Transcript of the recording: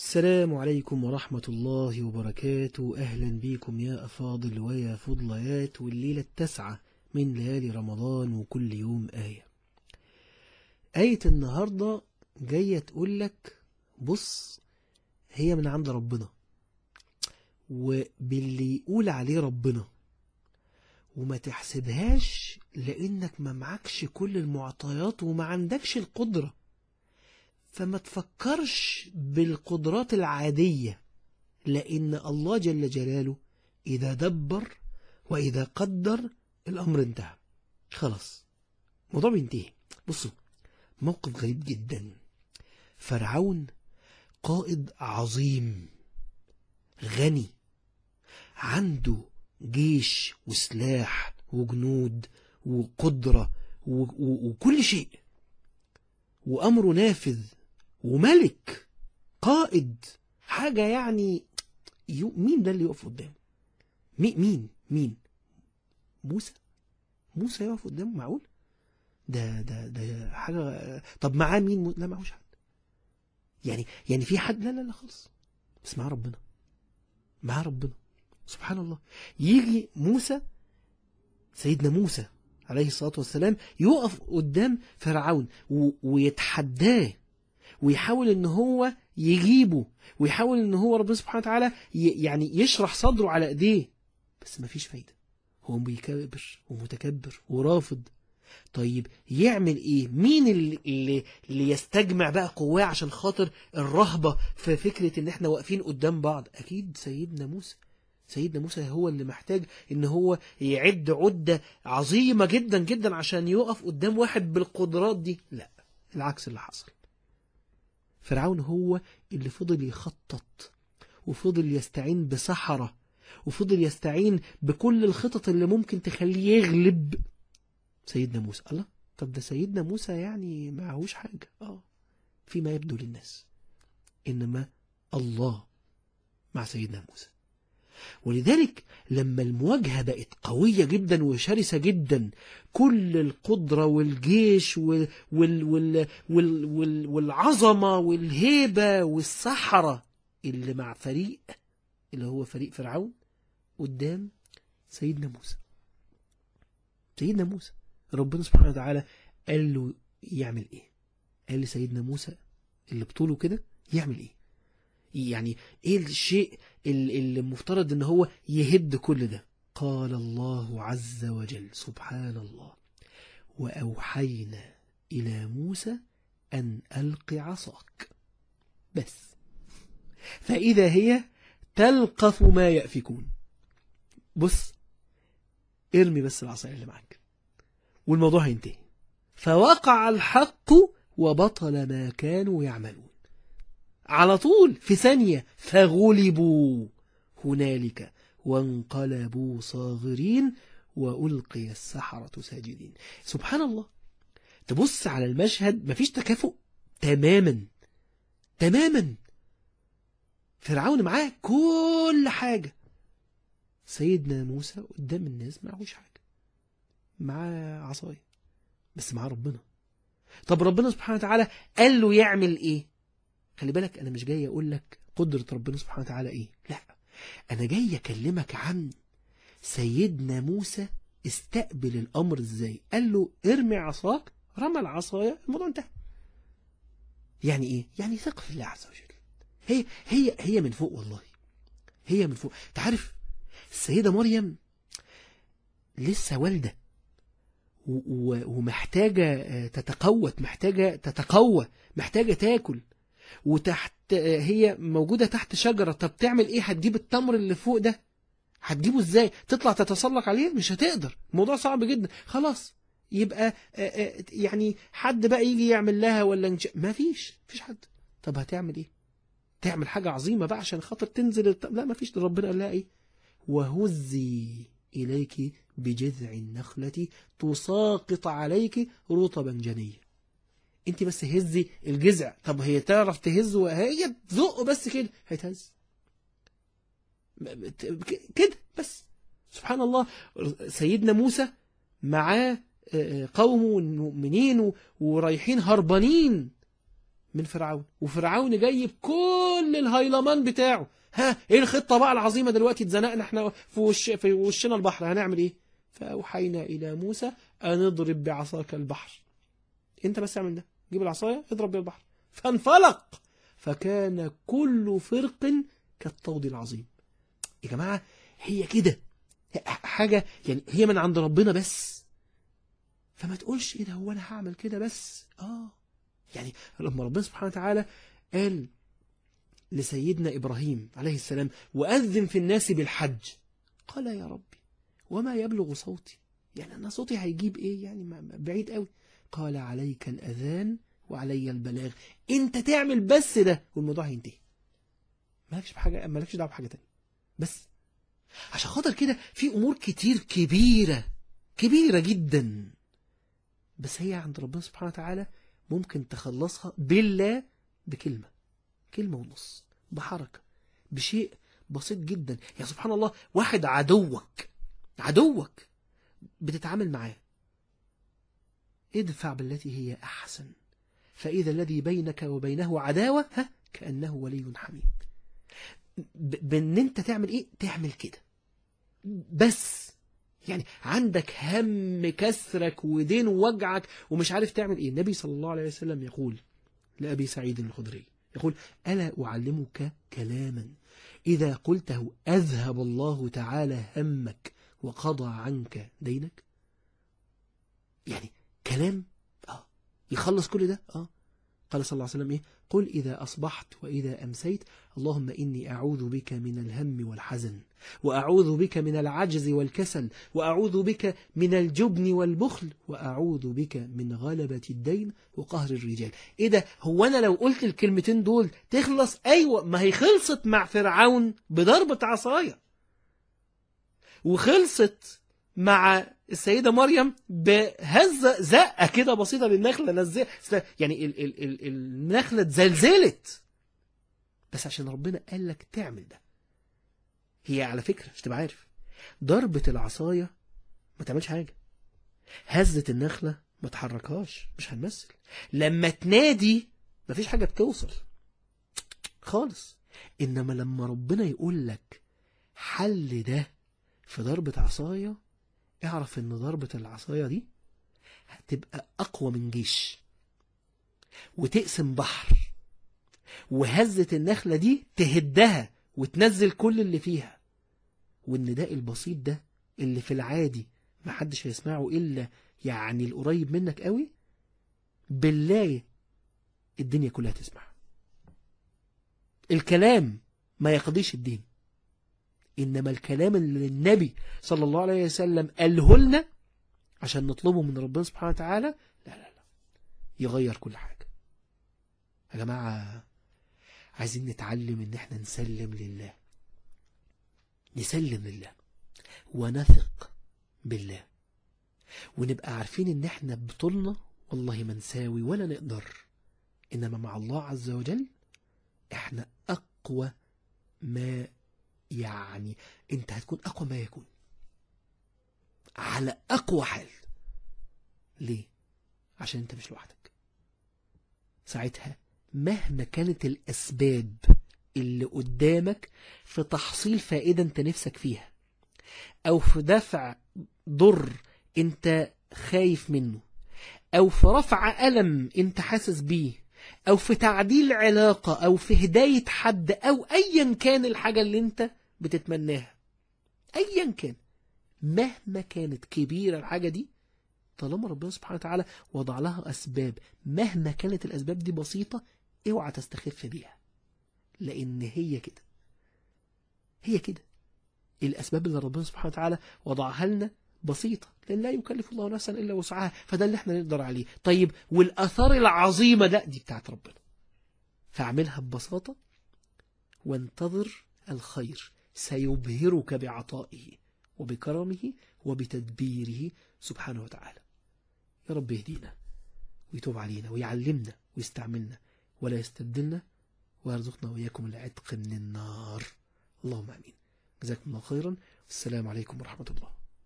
السلام عليكم ورحمة الله وبركاته أهلا بكم يا أفاضل ويا فضليات والليلة التاسعة من ليالي رمضان وكل يوم آية آية النهاردة جاية تقولك بص هي من عند ربنا وباللي يقول عليه ربنا وما تحسبهاش لأنك ما معكش كل المعطيات وما عندكش القدرة فما تفكرش بالقدرات العادية لأن الله جل جلاله إذا دبر وإذا قدر الأمر انتهى خلاص الموضوع بينتهي بصوا موقف غريب جدا فرعون قائد عظيم غني عنده جيش وسلاح وجنود وقدرة و- و- وكل شيء وأمره نافذ وملك قائد حاجة يعني يو مين ده اللي يقف قدامه مين مين مين موسى موسى يقف قدامه معقول ده ده ده حاجة طب معاه مين مو- لا معهوش حد يعني يعني في حد لا لا لا خالص بس معاه ربنا معاه ربنا سبحان الله يجي موسى سيدنا موسى عليه الصلاة والسلام يقف قدام فرعون و- ويتحداه ويحاول ان هو يجيبه ويحاول ان هو ربنا سبحانه وتعالى ي- يعني يشرح صدره على ايديه بس مفيش فايدة هو بيكبر ومتكبر ورافض طيب يعمل ايه مين اللي, اللي, اللي يستجمع بقى قواه عشان خاطر الرهبة في فكرة ان احنا واقفين قدام بعض اكيد سيدنا موسى سيدنا موسى هو اللي محتاج ان هو يعد عدة عظيمة جدا جدا عشان يقف قدام واحد بالقدرات دي لا العكس اللي حصل فرعون هو اللي فضل يخطط وفضل يستعين بسحرة وفضل يستعين بكل الخطط اللي ممكن تخليه يغلب سيدنا موسى الله طب ده سيدنا موسى يعني معهوش حاجة اه فيما يبدو للناس إنما الله مع سيدنا موسى ولذلك لما المواجهة بقت قوية جدا وشرسة جدا كل القدرة والجيش وال وال وال وال وال والعظمة والهيبة والسحرة اللي مع فريق اللي هو فريق فرعون قدام سيدنا موسى سيدنا موسى ربنا سبحانه وتعالى قال له يعمل ايه قال لسيدنا موسى اللي بطوله كده يعمل ايه يعني ايه الشيء ال- اللي المفترض ان هو يهد كل ده قال الله عز وجل سبحان الله وأوحينا إلى موسى أن ألق عصاك بس فإذا هي تلقف ما يأفكون بص ارمي بس العصاية اللي معاك والموضوع هينتهي فوقع الحق وبطل ما كانوا يعملون على طول في ثانية فغلبوا هنالك وانقلبوا صاغرين وألقي السحرة ساجدين سبحان الله تبص على المشهد مفيش تكافؤ تماما تماما فرعون معاه كل حاجة سيدنا موسى قدام الناس معهوش حاجة معاه عصاية بس معاه ربنا طب ربنا سبحانه وتعالى قال له يعمل ايه خلي بالك انا مش جاي اقول لك قدرة ربنا سبحانه وتعالى ايه لا انا جاي اكلمك عن سيدنا موسى استقبل الامر ازاي قال له ارمي عصاك رمى العصاية الموضوع انتهى يعني ايه يعني ثق في الله عز وجل هي هي هي من فوق والله هي من فوق تعرف السيدة مريم لسه والدة و- و- ومحتاجة آه، تتقوت محتاجة تتقوى محتاجة تاكل وتحت آه، هي موجودة تحت شجرة طب تعمل ايه هتجيب التمر اللي فوق ده هتجيبه ازاي تطلع تتسلق عليه مش هتقدر الموضوع صعب جدا خلاص يبقى آه، آه، يعني حد بقى يجي يعمل لها ولا نش... ما فيش فيش حد طب هتعمل ايه تعمل حاجة عظيمة بقى عشان خاطر تنزل الت... لا ما فيش ربنا قال لها ايه وهزي إليك بجذع النخلة تساقط عليك رطبا جنيا انت بس هزي الجذع طب هي تعرف تهز وهي تزقه بس كده هيتهز كده بس سبحان الله سيدنا موسى معاه قومه المؤمنين ورايحين هربانين من فرعون وفرعون جاي بكل كل الهيلمان بتاعه ها ايه الخطه بقى العظيمه دلوقتي اتزنقنا احنا في وش في وشنا البحر هنعمل ايه فاوحينا الى موسى ان اضرب بعصاك البحر انت بس اعمل ده جيب العصايه اضرب بيها البحر فانفلق فكان كل فرق كالطود العظيم يا جماعه هي كده حاجه يعني هي من عند ربنا بس فما تقولش ايه ده هو انا هعمل كده بس اه يعني لما ربنا سبحانه وتعالى قال لسيدنا إبراهيم عليه السلام وأذن في الناس بالحج قال يا ربي وما يبلغ صوتي يعني أنا صوتي هيجيب إيه يعني بعيد قوي قال عليك الأذان وعلي البلاغ أنت تعمل بس ده والموضوع هينتهي مالكش بحاجة مالكش دعوة بحاجة تانية بس عشان خاطر كده في أمور كتير كبيرة كبيرة جدا بس هي عند ربنا سبحانه وتعالى ممكن تخلصها بالله بكلمة كلمة ونص بحركة بشيء بسيط جدا يا سبحان الله واحد عدوك عدوك بتتعامل معاه ادفع بالتي هي أحسن فإذا الذي بينك وبينه عداوة ها كأنه ولي حميد بان انت تعمل ايه تعمل كده بس يعني عندك هم كسرك ودين وجعك ومش عارف تعمل ايه النبي صلى الله عليه وسلم يقول لأبي سعيد الخدري يقول ألا أعلمك كلاما إذا قلته أذهب الله تعالى همك وقضى عنك دينك يعني كلام آه يخلص كل ده آه قال صلى الله عليه وسلم إيه قل إذا أصبحت وإذا أمسيت اللهم إني أعوذ بك من الهم والحزن وأعوذ بك من العجز والكسل وأعوذ بك من الجبن والبخل وأعوذ بك من غلبة الدين وقهر الرجال إيه ده هو أنا لو قلت الكلمتين دول تخلص أيوة ما هي خلصت مع فرعون بضربة عصاية وخلصت مع السيدة مريم بهزة زقة كده بسيطة للنخلة نزل يعني ال ال ال النخلة اتزلزلت بس عشان ربنا قال لك تعمل ده هي على فكرة مش تبقى عارف ضربة العصاية ما تعملش حاجة هزة النخلة ما تحركهاش مش هنمثل لما تنادي مفيش حاجة بتوصل خالص إنما لما ربنا يقول لك حل ده في ضربة عصاية اعرف ان ضربة العصاية دي هتبقى اقوى من جيش وتقسم بحر وهزة النخلة دي تهدها وتنزل كل اللي فيها والنداء البسيط ده اللي في العادي ما حدش هيسمعه إلا يعني القريب منك قوي بالله الدنيا كلها تسمع الكلام ما يقضيش الدين إنما الكلام اللي النبي صلى الله عليه وسلم قاله لنا عشان نطلبه من ربنا سبحانه وتعالى لا لا لا يغير كل حاجة يا جماعة عايزين نتعلم ان احنا نسلم لله نسلم لله ونثق بالله ونبقى عارفين ان احنا بطولنا والله ما نساوي ولا نقدر انما مع الله عز وجل احنا اقوى ما يعني انت هتكون اقوى ما يكون على اقوى حال ليه عشان انت مش لوحدك ساعتها مهما كانت الاسباب اللي قدامك في تحصيل فائدة انت نفسك فيها او في دفع ضر انت خايف منه او في رفع ألم انت حاسس بيه او في تعديل علاقة او في هداية حد او ايا كان الحاجة اللي انت بتتمناها ايا كان مهما كانت كبيرة الحاجة دي طالما ربنا سبحانه وتعالى وضع لها أسباب مهما كانت الأسباب دي بسيطة اوعى تستخف بيها لأن هي كده هي كده الأسباب اللي ربنا سبحانه وتعالى وضعها لنا بسيطة لأن لا يكلف الله نفسا إلا وسعها فده اللي احنا نقدر عليه طيب والأثار العظيمة ده دي بتاعت ربنا فاعملها ببساطة وانتظر الخير سيبهرك بعطائه وبكرمه وبتدبيره سبحانه وتعالى يا رب يهدينا ويتوب علينا ويعلمنا ويستعملنا ولا يستبدلنا ويرزقنا وإياكم العتق من النار اللهم أمين جزاكم الله خيرا والسلام عليكم ورحمة الله